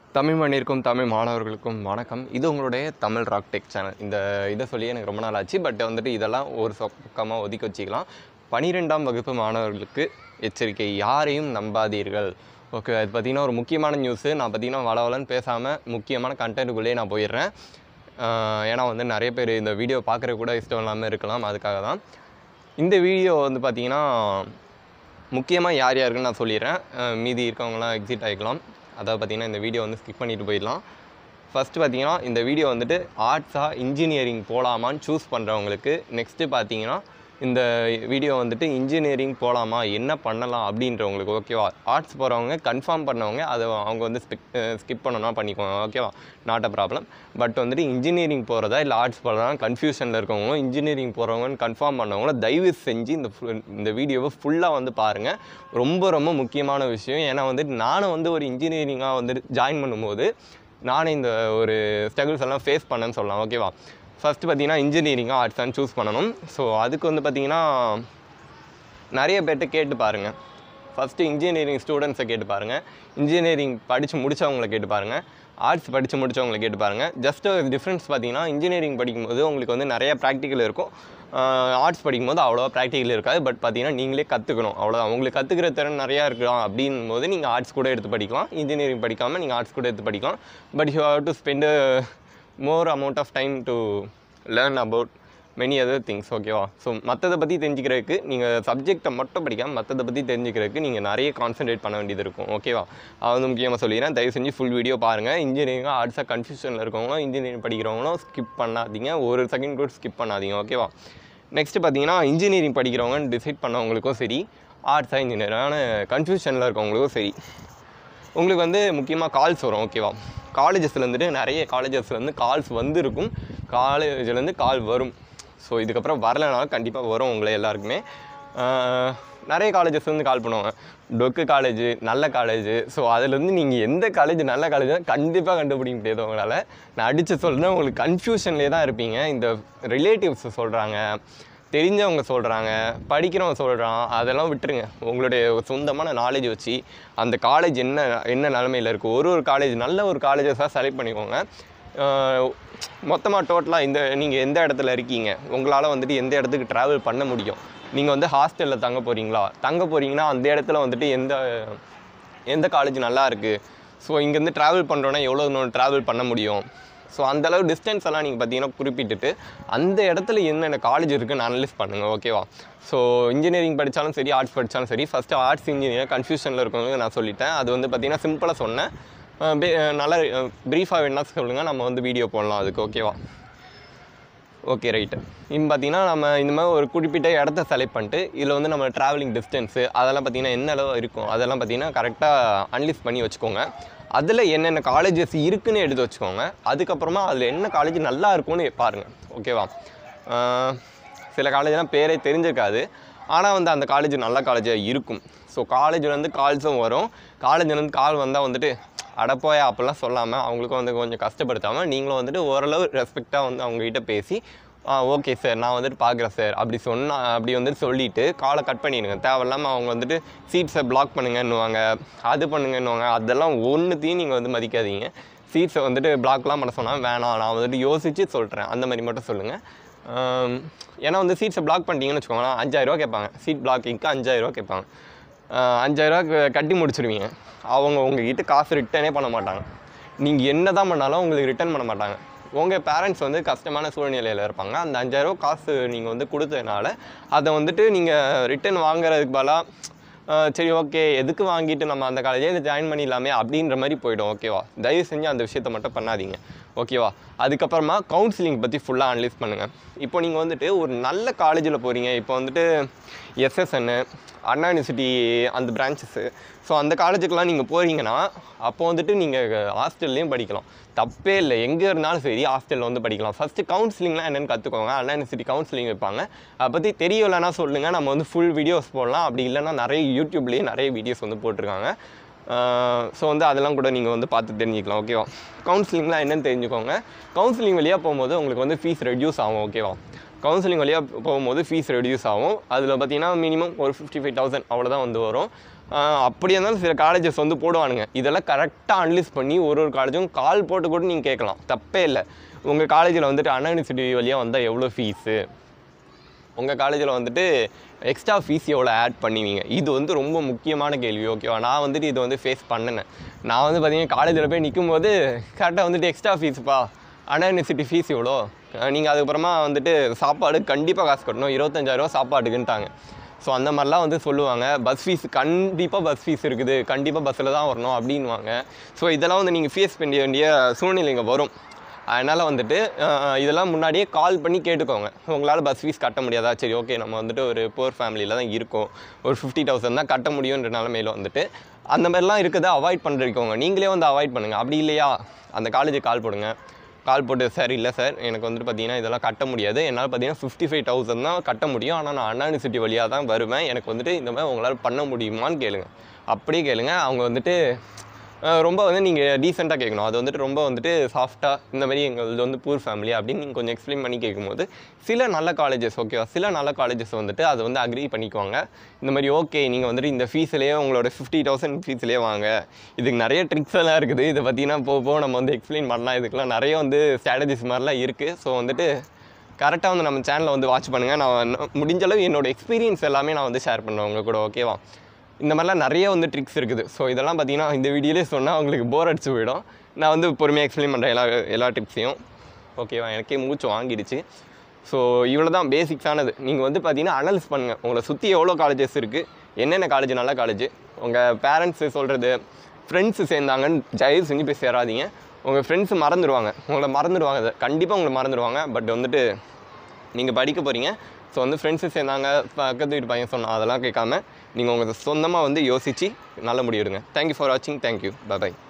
தமிழ் மண்ணிற்கும் தமிழ் மாணவர்களுக்கும் வணக்கம் இது உங்களுடைய தமிழ் ராக் டெக் சேனல் இந்த இதை சொல்லி எனக்கு ரொம்ப நாள் ஆச்சு பட் வந்துட்டு இதெல்லாம் ஒரு பக்கமாக ஒதுக்கி வச்சுக்கலாம் பனிரெண்டாம் வகுப்பு மாணவர்களுக்கு எச்சரிக்கை யாரையும் நம்பாதீர்கள் ஓகே அது பார்த்திங்கன்னா ஒரு முக்கியமான நியூஸு நான் பார்த்திங்கன்னா வளவலன்னு பேசாமல் முக்கியமான கண்டென்ட்டுக்குள்ளேயே நான் போயிடுறேன் ஆஹ் ஏன்னா வந்து நிறைய பேர் இந்த வீடியோ பார்க்குற கூட இஷ்டம் இல்லாமல் இருக்கலாம் அதுக்காக தான் இந்த வீடியோ வந்து பார்த்திங்கன்னா முக்கியமாக யார் யாருக்குன்னு நான் சொல்லிடுறேன் அஹ் மீதி இருக்கவங்களாம் எக்ஸிட் ஆகிக்கலாம் அதாவது பார்த்திங்கன்னா இந்த வீடியோ வந்து ஸ்கிப் பண்ணிட்டு போயிடலாம் ஃபஸ்ட்டு பார்த்தீங்கன்னா இந்த வீடியோ வந்துட்டு ஆர்ட்ஸா இன்ஜினியரிங் போகலாமான்னு சூஸ் பண்ணுறவங்களுக்கு நெக்ஸ்ட்டு பார்த்தீங்கன்னா இந்த வீடியோ வந்துட்டு இன்ஜினியரிங் போகலாமா என்ன பண்ணலாம் அப்படின்றவங்களுக்கு ஓகேவா ஆர்ட்ஸ் போகிறவங்க கன்ஃபார்ம் பண்ணவங்க அதை அவங்க வந்து ஸ்கிப் பண்ணணும் பண்ணிக்குவாங்க ஓகேவா நாட் அ ப்ராப்ளம் பட் வந்துட்டு இன்ஜினியரிங் போகிறதா இல்லை ஆர்ட்ஸ் போகிறதா கன்ஃபியூஷனில் இருக்கவங்களும் இன்ஜினியரிங் போகிறவங்கன்னு கன்ஃபார்ம் பண்ணவங்களும் தயவு செஞ்சு இந்த full- இந்த வீடியோவை ஃபுல்லாக வந்து பாருங்கள் ரொம்ப ரொம்ப முக்கியமான விஷயம் ஏன்னா வந்துட்டு நானும் வந்து ஒரு இன்ஜினியரிங்காக வந்துட்டு ஜாயின் பண்ணும்போது நானே இந்த ஒரு ஸ்ட்ரகிள்ஸ் எல்லாம் ஃபேஸ் பண்ணேன்னு சொல்லலாம் ஓகேவா ஃபஸ்ட்டு பார்த்தீங்கன்னா இன்ஜினியரிங்காக ஆர்ட்ஸ் தான் சூஸ் பண்ணணும் ஸோ அதுக்கு வந்து பார்த்தீங்கன்னா நிறைய பேர்கிட்ட கேட்டு பாருங்கள் ஃபஸ்ட்டு இன்ஜினியரிங் ஸ்டூடெண்ட்ஸை கேட்டு பாருங்கள் இன்ஜினியரிங் படித்து முடித்தவங்கள கேட்டு பாருங்கள் ஆர்ட்ஸ் படித்து முடித்தவங்கள கேட்டு பாருங்கள் ஜஸ்ட் டிஃப்ரென்ஸ் பார்த்தீங்கன்னா இன்ஜினியரிங் படிக்கும்போது உங்களுக்கு வந்து நிறைய ப்ராக்டிக்கல் இருக்கும் ஆர்ட்ஸ் படிக்கும்போது அவ்வளோவா ப்ராக்டிக்கல் இருக்காது பட் பார்த்தீங்கன்னா நீங்களே கற்றுக்கணும் அவ்வளோதான் உங்களுக்கு கற்றுக்கிற திறன் நிறையா இருக்கலாம் அப்படின்னும் போது நீங்கள் ஆர்ட்ஸ் கூட எடுத்து படிக்கலாம் இன்ஜினியரிங் படிக்காமல் நீங்கள் ஆர்ட்ஸ் கூட எடுத்து படிக்கலாம் but you have to spend more amount of time to learn about many other things ஓகேவா ஸோ மற்றதை பற்றி தெரிஞ்சுக்கிறதுக்கு நீங்கள் சப்ஜெக்டை மட்டும் படிக்காமல் மற்றதை பற்றி தெரிஞ்சுக்கிறதுக்கு நீங்கள் நிறைய கான்சென்ட்ரேட் பண்ண வேண்டியது இருக்கும் ஓகேவா அது வந்து முக்கியமாக சொல்லிடுறேன் தயவு செஞ்சு ஃபுல் வீடியோ பாருங்கள் இன்ஜினியரிங் ஆர்ட்ஸாக கன்ஃபியூஷனில் இருக்கவங்களும் இன்ஜினியரிங் படிக்கிறவங்களும் ஸ்கிப் பண்ணாதீங்க ஒரு செகண்ட் கூட ஸ்கிப் பண்ணாதீங்க ஓகேவா நெக்ஸ்ட்டு பார்த்தீங்கன்னா இன்ஜினியரிங் படிக்கிறவங்கன்னு டிசைட் பண்ணவங்களுக்கும் சரி ஆர்ட்ஸாக இன்ஜினியரான கன்ஃபியூஷனில் இருக்கவங்களுக்கும் சரி உங்களுக்கு வந்து முக்கியமாக கால்ஸ் வரும் ஓகேவா காலேஜஸ்லேருந்துட்டு நிறைய காலேஜஸ்லேருந்து கால்ஸ் வந்துருக்கும் காலேஜ்லேருந்து கால் வரும் ஸோ இதுக்கப்புறம் வரலைனாலும் கண்டிப்பாக வரும் உங்களை எல்லாருக்குமே ஆஹ், நிறைய காலேஜஸ்லேருந்து கால் பண்ணுவாங்க டொக்கு காலேஜ் நல்ல காலேஜ் ஸோ அதுலேருந்து நீங்கள் எந்த காலேஜ் நல்ல காலேஜ் கண்டிப்பாக கண்டுபிடிக்க முடியாது உங்களால் நான் அடித்து சொல்கிறேன் உங்களுக்கு கன்ஃபியூஷன்லேயே தான் இருப்பீங்க இந்த ரிலேட்டிவ்ஸ் சொல்கிறாங்க தெரிஞ்சவங்க சொல்கிறாங்க படிக்கிறவங்க சொல்கிறான் அதெல்லாம் விட்டுருங்க உங்களுடைய சொந்தமான நாலேஜ் வச்சு அந்த காலேஜ் என்ன என்ன நிலமையில் இருக்குது ஒரு ஒரு காலேஜ் நல்ல ஒரு காலேஜஸாக செலக்ட் பண்ணிக்கோங்க மொத்தமாக டோட்டலாக இந்த நீங்கள் எந்த இடத்துல இருக்கீங்க உங்களால் வந்துட்டு எந்த இடத்துக்கு ட்ராவல் பண்ண முடியும் நீங்கள் வந்து ஹாஸ்டலில் தங்க போகிறீங்களா தங்க போகிறீங்கன்னா அந்த இடத்துல வந்துட்டு எந்த எந்த காலேஜ் நல்லா இருக்குது ஸோ இங்கேருந்து ட்ராவல் பண்ணுறோன்னா எவ்வளோ தூரம் ட்ராவல் பண்ண முடியும் ஸோ அந்தளவு டிஸ்டன்ஸ் எல்லாம் நீங்கள் பார்த்தீங்கன்னா குறிப்பிட்டுட்டு அந்த இடத்துல என்னென்ன காலேஜ் இருக்குன்னு அனலைஸ் பண்ணுங்கள் ஓகேவா ஸோ இன்ஜினியரிங் படித்தாலும் சரி ஆர்ட்ஸ் படித்தாலும் சரி ஃபஸ்ட்டு ஆர்ட்ஸ் இன்ஜினியர் கன்ஃபியூஷனில் இருக்கவங்க நான் சொல்லிட்டேன் அது வந்து பார்த்தீங்கன்னா சிம்பிளாக சொன்னேன் அஹ் பே- அஹ் நல்லா ப்ரீஃபாக வேணா சொல்லுங்கள் நம்ம வந்து வீடியோ போடலாம் அதுக்கு ஓகேவா ஓகே ரைட்டு இப்போ பார்த்தீங்கன்னா நம்ம இந்த மாதிரி ஒரு குறிப்பிட்ட இடத்த செலக்ட் பண்ணிட்டு இதில் வந்து நம்ம ட்ராவலிங் டிஸ்டன்ஸு அதெல்லாம் பார்த்தீங்கன்னா என்ன அளவு இருக்கும் அதெல்லாம் பார்த்தீங்கன்னா கரெக்டாக அனலிஸ் பண்ணி வச்சுக்கோங்க அதில் என்னென்ன காலேஜஸ் இருக்குன்னு எடுத்து வச்சுக்கோங்க அதுக்கப்புறமா அதில் என்ன காலேஜ் நல்லா இருக்கும்னு பாருங்கள் ஓகேவா ஆஹ் சில காலேஜ்லாம் பேரே தெரிஞ்சிருக்காது ஆனால் வந்து அந்த காலேஜ் நல்ல காலேஜாக இருக்கும் ஸோ காலேஜ்லேருந்து கால்ஸும் வரும் காலேஜ்லேருந்து கால் வந்தால் வந்துட்டு அடப்போயா அப்படிலாம் சொல்லாமல் அவங்களுக்கும் வந்து கொஞ்சம் கஷ்டப்படுத்தாமல் நீங்களும் வந்துட்டு ஓரளவு ரெஸ்பெக்டாக வந்து அவங்ககிட்ட பேசி ஆ ஓகே சார் நான் வந்துட்டு பார்க்குறேன் சார் அப்படி சொன்னா அப்படி வந்துட்டு சொல்லிவிட்டு காலை கட் பண்ணிடுங்க தேவையில்லாமல் அவங்க வந்துட்டு சீட்ஸை பிளாக் பண்ணுங்கன்னுவாங்க அது பண்ணுங்கன்னுவாங்க அதெல்லாம் ஒன்றுத்தையும் நீங்கள் வந்து மதிக்காதீங்க சீட்ஸை வந்துட்டு பிளாக்லாம் பண்ண சொன்னால் வேணாம் நான் வந்துட்டு யோசித்து சொல்கிறேன் அந்த மாதிரி மட்டும் சொல்லுங்கள் ஆம், ஏன்னா வந்து சீட்ஸை பிளாக் பண்ணிட்டீங்கன்னு வச்சுக்கோங்களேன் அஞ்சாயிரரூவா கேட்பாங்க சீட் பிளாக்கிங்க்கு அஞ்சாயிரரூவா கேட்பாங்க ஆஹ் அஞ்சாயிரரூவா க- கட்டி முடிச்சிருவீங்க அவங்க உங்ககிட்ட காசு ரிட்டர்னே பண்ண மாட்டாங்க நீங்கள் என்ன தான் பண்ணாலும் உங்களுக்கு ரிட்டர்ன் பண்ண மாட்டாங்க உங்கள் பேரண்ட்ஸ் வந்து கஷ்டமான சூழ்நிலையில் இருப்பாங்க அந்த அஞ்சாயிரரூவா காசு நீங்கள் வந்து கொடுத்ததுனால அதை வந்துட்டு நீங்கள் ரிட்டர்ன் வாங்குறதுக்கு பதிலாக ஆஹ் சரி ஓகே எதுக்கு வாங்கிட்டு நம்ம அந்த காலேஜே ஜாயின் பண்ணிடலாமே அப்படின்ற மாதிரி போயிடும் ஓகேவா தயவு செஞ்சு அந்த விஷயத்த மட்டும் பண்ணாதீங்க ஓகேவா அதுக்கப்புறமா கவுன்சிலிங் பற்றி ஃபுல்லாக அனலைஸ் பண்ணுங்கள் இப்போ நீங்கள் வந்துட்டு ஒரு நல்ல காலேஜில் போகிறீங்க இப்போ வந்துட்டு எஸ்எஸ்என்னு அண்ணா யூனிவர்சிட்டி அந்த பிரான்ச்சஸ்ஸு ஸோ அந்த காலேஜுக்கெலாம் நீங்கள் போகிறீங்கன்னா அப்போ வந்துட்டு நீங்கள் ஹாஸ்டல்லையும் படிக்கலாம் தப்பே இல்லை எங்கே இருந்தாலும் சரி ஹாஸ்டலில் வந்து படிக்கலாம் ஃபஸ்ட்டு கவுன்சிலிங்லாம் என்னென்னு கற்றுக்கோங்க அண்ணா யூனிவர்சிட்டி கவுன்சிலிங் வைப்பாங்க அதை பற்றி தெரியலைன்னா சொல்லுங்கள் நம்ம வந்து ஃபுல் வீடியோஸ் போடலாம் அப்படி இல்லைன்னா நிறைய யூடியூப்லேயே நிறைய வீடியோஸ் வந்து போட்டிருக்காங்க ஸோ வந்து அதெல்லாம் கூட நீங்கள் வந்து பார்த்து தெரிஞ்சுக்கலாம் ஓகேவா கவுன்சிலிங்லாம் என்னென்னு தெரிஞ்சுக்கோங்க கவுன்சிலிங் வழியாக போகும்போது உங்களுக்கு வந்து ஃபீஸ் ரெடியூஸ் ஆகும் ஓகேவா கவுன்சிலிங் வழியாக போகும்போது ஃபீஸ் ரெடியூஸ் ஆகும் அதில் பார்த்தீங்கன்னா மினிமம் ஒரு ஃபிஃப்டி ஃபைவ் தௌசண்ட் அவ்வளோதான் வந்து வரும் ஆஹ் அப்படியே இருந்தாலும் சில காலேஜஸ் வந்து போடுவானுங்க இதெல்லாம் கரெக்டாக அனலைஸ் பண்ணி ஒரு ஒரு காலேஜும் கால் போட்டு கூட நீங்கள் கேட்கலாம் தப்பே இல்லை உங்கள் காலேஜில் வந்துட்டு அண்ணா யூனிவர்சிட்டி வழியாக வந்தால் எவ்வளோ ஃபீஸு உங்கள் காலேஜில் வந்துட்டு எக்ஸ்ட்ரா ஃபீஸ் எவ்வளோ ஆட் பண்ணுவீங்க இது வந்து ரொம்ப முக்கியமான கேள்வி ஓகேவா நான் வந்துட்டு இதை வந்து ஃபேஸ் பண்ணினேன் நான் வந்து பார்த்தீங்கன்னா காலேஜில் போய் நிற்கும் போது கரெக்டாக வந்துட்டு எக்ஸ்ட்ரா ஃபீஸுப்பா அண்ணா யூனிவர்சிட்டி ஃபீஸ் எவ்வளோ நீங்கள் அதுக்கப்புறமா வந்துட்டு சாப்பாடு கண்டிப்பாக காசு கட்டணும் இருபத்தஞ்சாயிரரூவா சாப்பாட்டுக்குன்ட்டாங்க ஸோ அந்த மாதிரிலாம் வந்து சொல்லுவாங்க பஸ் ஃபீஸ் கண்டிப்பாக பஸ் ஃபீஸ் இருக்குது கண்டிப்பாக பஸ்ஸில் தான் வரணும் அப்படின்வாங்க ஸோ இதெல்லாம் வந்து நீங்கள் ஃபேஸ் பண்ண வேண்டிய சூழ்நிலைங்க வரும் அதனால் வந்துட்டு அஹ், இதெல்லாம் முன்னாடியே கால் பண்ணி கேட்டுக்கோங்க உங்களால் பஸ் ஃபீஸ் கட்ட முடியாதா சரி ஓகே நம்ம வந்துட்டு ஒரு போர் ஃபேமிலியில் தான் இருக்கோம் ஒரு ஃபிஃப்டி தௌசண்ட் தான் கட்ட முடியுன்ற நிலமையில வந்துட்டு அந்த மாதிரிலாம் இருக்குதை அவாய்ட் பண்ணிருக்கோங்க நீங்களே வந்து அவாய்ட் பண்ணுங்கள் அப்படி இல்லையா அந்த காலேஜுக்கு கால் போடுங்க கால் போட்டு சார் இல்லை சார் எனக்கு வந்துட்டு பார்த்தீங்கன்னா இதெல்லாம் கட்ட முடியாது என்னால் பார்த்தீங்கன்னா ஃபிஃப்டி ஃபைவ் தௌசண்ட் தான் கட்ட முடியும் ஆனால் நான் அண்ணா யூனிவர்சிட்டி வழியாக தான் வருவேன் எனக்கு வந்துட்டு இந்த மாதிரி உங்களால் பண்ண முடியுமான்னு கேளுங்க அப்படியே கேளுங்க அவங்க வந்துட்டு அஹ் ரொம்ப வந்து நீங்கள் டீசெண்டாக கேட்கணும் அது வந்துட்டு ரொம்ப வந்துட்டு சாஃப்டாக இந்த மாதிரி எங்களது வந்து பூர் ஃபேமிலி அப்படின்னு நீங்கள் கொஞ்சம் எக்ஸ்பிளைன் பண்ணி கேட்கும்போது சில நல்ல காலேஜஸ் ஓகேவா சில நல்ல காலேஜஸ் வந்துட்டு அதை வந்து அக்ரி பண்ணிக்குவாங்க இந்த மாதிரி ஓகே நீங்கள் வந்துட்டு இந்த ஃபீஸ்லேயே உங்களோட ஃபிஃப்டி தௌசண்ட் ஃபீஸ்லேயே வாங்க இதுக்கு நிறைய ட்ரிக்ஸ் எல்லாம் இருக்குது இதை பார்த்தீங்கன்னா போக போக நம்ம வந்து எக்ஸ்பிளைன் பண்ணலாம் இதுக்கெல்லாம் நிறைய வந்து ஸ்ட்ராட்டஜிஸ் மாதிரிலாம் இருக்குது ஸோ வந்துட்டு கரெக்டாக வந்து நம்ம சேனலை வந்து வாட்ச் பண்ணுங்கள் நான் இன்னும் முடிஞ்ச அளவு என்னோட எக்ஸ்பீரியன்ஸ் எல்லாமே நான் வந்து ஷேர் பண்ணுவேன் உங்க கூட ஓகேவா இந்த மாதிரிலாம் நிறைய வந்து ட்ரிக்ஸ் இருக்குது ஸோ இதெல்லாம் பார்த்தீங்கன்னா இந்த வீடியோலே சொன்னால் உங்களுக்கு போர் அடிச்சு போயிடும் நான் வந்து பொறுமையாக எக்ஸ்பிளைன் பண்ணுறேன் எல்லா எல்லா டிப்ஸையும் ஓகேவா எனக்கே மூச்சு வாங்கிடுச்சு ஸோ இவ்வளோ தான் பேசிக்ஸானது நீங்கள் வந்து பார்த்தீங்கன்னா அனலைஸ் பண்ணுங்கள் உங்களை சுற்றி எவ்வளோ காலேஜஸ் இருக்குது என்னென்ன காலேஜ் நல்ல காலேஜ் உங்கள் பேரண்ட்ஸு சொல்கிறது ஃப்ரெண்ட்ஸு சேர்ந்தாங்கன்னு தயவு செஞ்சு போய் சேராதீங்க உங்கள் ஃப்ரெண்ட்ஸ் மறந்துடுவாங்க உங்களை மறந்துடுவாங்க அதை கண்டிப்பாக உங்களை மறந்துடுவாங்க பட் வந்துட்டு நீங்கள் படிக்க போகிறீங்க ஸோ வந்து ஃப்ரெண்ட்ஸு சேர்ந்தாங்க பக்கத்து வீட்டு பையன் சொன்னா அதெல்லாம் கேட்காம நீங்கள் உங்கள் சொந்தமாக வந்து யோசித்து நல்ல முடிவு எடுங்க தேங்க்யூ ஃபார் வாட்சிங் தேங்க்யூ பை